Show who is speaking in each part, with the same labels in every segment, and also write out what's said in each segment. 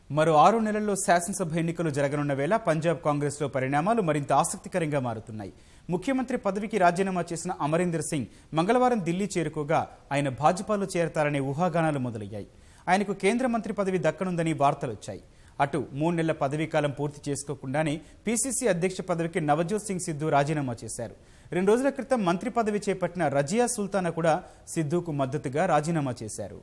Speaker 1: మరో ఆరు నెలల్లో శాసనసభ ఎన్నికలు జరగనున్న వేళ పంజాబ్ కాంగ్రెస్లో పరిణామాలు మరింత ఆసక్తికరంగా మారుతున్నాయి ముఖ్యమంత్రి పదవికి రాజీనామా చేసిన అమరీందర్ సింగ్ మంగళవారం ఢిల్లీ చేరుకోగా ఆయన భాజపాలో చేరతారనే ఊహాగానాలు మొదలయ్యాయి ఆయనకు కేంద్ర మంత్రి పదవి దక్కనుందని వార్తలొచ్చాయి అటు మూడు నెలల పదవీ కాలం పూర్తి చేసుకోకుండానే పీసీసీ అధ్యక్ష పదవికి నవజోత్ సింగ్ సిద్ధు రాజీనామా చేశారు రెండు రోజుల క్రితం మంత్రి పదవి చేపట్టిన రజియా సుల్తానా కూడా సిద్ధుకు మద్దతుగా రాజీనామా చేశారు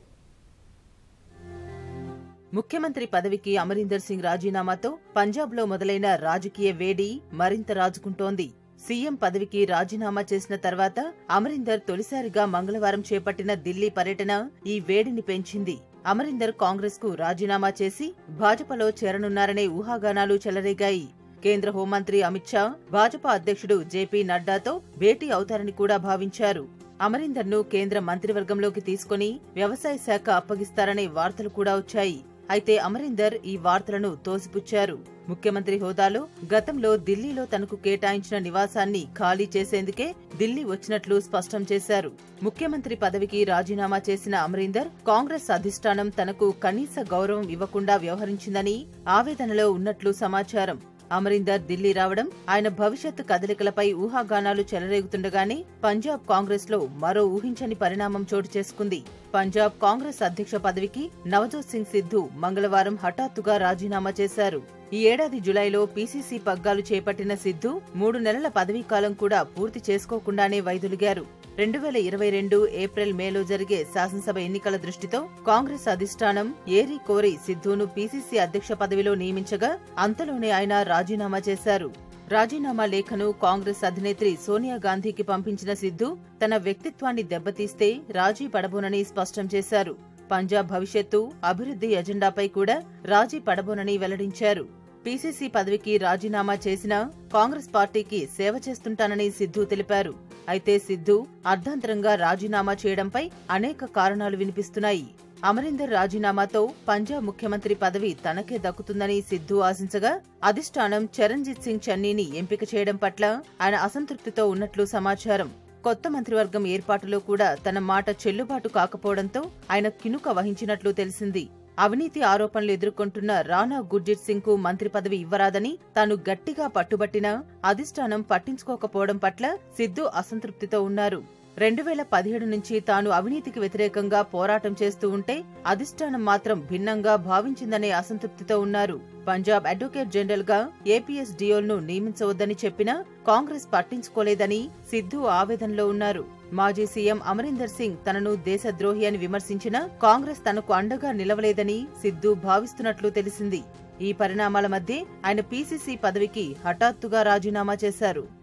Speaker 2: ముఖ్యమంత్రి పదవికి అమరీందర్ సింగ్ రాజీనామాతో పంజాబ్లో మొదలైన రాజకీయ వేడి మరింత రాజుకుంటోంది సీఎం పదవికి రాజీనామా చేసిన తర్వాత అమరీందర్ తొలిసారిగా మంగళవారం చేపట్టిన ఢిల్లీ పర్యటన ఈ వేడిని పెంచింది అమరీందర్ కాంగ్రెస్ కు రాజీనామా చేసి భాజపాలో చేరనున్నారనే ఊహాగానాలు చెలరేగాయి కేంద్ర హోంమంత్రి అమిత్ షా భాజపా అధ్యక్షుడు జేపీ నడ్డాతో భేటీ అవుతారని కూడా భావించారు అమరీందర్ ను కేంద్ర మంత్రివర్గంలోకి తీసుకుని వ్యవసాయ శాఖ అప్పగిస్తారనే వార్తలు కూడా వచ్చాయి అయితే అమరీందర్ ఈ వార్తలను తోసిపుచ్చారు ముఖ్యమంత్రి హోదాలో గతంలో ఢిల్లీలో తనకు కేటాయించిన నివాసాన్ని ఖాళీ చేసేందుకే ఢిల్లీ వచ్చినట్లు స్పష్టం చేశారు ముఖ్యమంత్రి పదవికి రాజీనామా చేసిన అమరీందర్ కాంగ్రెస్ అధిష్టానం తనకు కనీస గౌరవం ఇవ్వకుండా వ్యవహరించిందని ఆవేదనలో ఉన్నట్లు సమాచారం అమరీందర్ ఢిల్లీ రావడం ఆయన భవిష్యత్ కదలికలపై ఊహాగానాలు చెలరేగుతుండగానే పంజాబ్ కాంగ్రెస్ లో మరో ఊహించని పరిణామం చోటు చేసుకుంది పంజాబ్ కాంగ్రెస్ అధ్యక్ష పదవికి నవజోత్ సింగ్ సిద్ధు మంగళవారం హఠాత్తుగా రాజీనామా చేశారు ఈ ఏడాది జులైలో పీసీసీ పగ్గాలు చేపట్టిన సిద్ధు మూడు నెలల పదవీకాలం కూడా పూర్తి చేసుకోకుండానే వైదొలిగారు రెండు వేల ఇరవై రెండు ఏప్రిల్ మేలో జరిగే శాసనసభ ఎన్నికల దృష్టితో కాంగ్రెస్ అధిష్టానం ఏరి కోరి సిద్ధును పీసీసీ అధ్యక్ష పదవిలో నియమించగా అంతలోనే ఆయన రాజీనామా చేశారు రాజీనామా లేఖను కాంగ్రెస్ అధినేత్రి సోనియా గాంధీకి పంపించిన సిద్ధు తన వ్యక్తిత్వాన్ని దెబ్బతీస్తే రాజీ పడబోనని స్పష్టం చేశారు పంజాబ్ భవిష్యత్తు అభివృద్ధి ఎజెండాపై కూడా రాజీ పడబోనని వెల్లడించారు పీసీసీ పదవికి రాజీనామా చేసినా కాంగ్రెస్ పార్టీకి సేవ చేస్తుంటానని సిద్ధు తెలిపారు అయితే సిద్ధు అర్ధాంతరంగా రాజీనామా చేయడంపై అనేక కారణాలు వినిపిస్తున్నాయి అమరీందర్ రాజీనామాతో పంజాబ్ ముఖ్యమంత్రి పదవి తనకే దక్కుతుందని సిద్ధు ఆశించగా అధిష్టానం చరణ్జిత్ సింగ్ చన్నీని ఎంపిక చేయడం పట్ల ఆయన అసంతృప్తితో ఉన్నట్లు సమాచారం కొత్త మంత్రివర్గం ఏర్పాటులో కూడా తన మాట చెల్లుబాటు కాకపోవడంతో ఆయన కినుక వహించినట్లు తెలిసింది అవినీతి ఆరోపణలు ఎదుర్కొంటున్న రాణా గుర్జిత్ సింగ్ కు మంత్రి పదవి ఇవ్వరాదని తాను గట్టిగా పట్టుబట్టినా అధిష్టానం పట్టించుకోకపోవడం పట్ల సిద్ధు అసంతృప్తితో ఉన్నారు రెండు వేల పదిహేడు నుంచి తాను అవినీతికి వ్యతిరేకంగా పోరాటం చేస్తూ ఉంటే అధిష్టానం మాత్రం భిన్నంగా భావించిందనే అసంతృప్తితో ఉన్నారు పంజాబ్ అడ్వకేట్ జనరల్ గా ఏపీఎస్ డియోల్ ను నియమించవద్దని చెప్పినా కాంగ్రెస్ పట్టించుకోలేదని సిద్ధు ఆవేదనలో ఉన్నారు మాజీ సీఎం అమరీందర్ సింగ్ తనను దేశద్రోహి అని విమర్శించినా కాంగ్రెస్ తనకు అండగా నిలవలేదని సిద్ధు భావిస్తున్నట్లు తెలిసింది ఈ పరిణామాల మధ్య ఆయన పీసీసీ పదవికి హఠాత్తుగా రాజీనామా చేశారు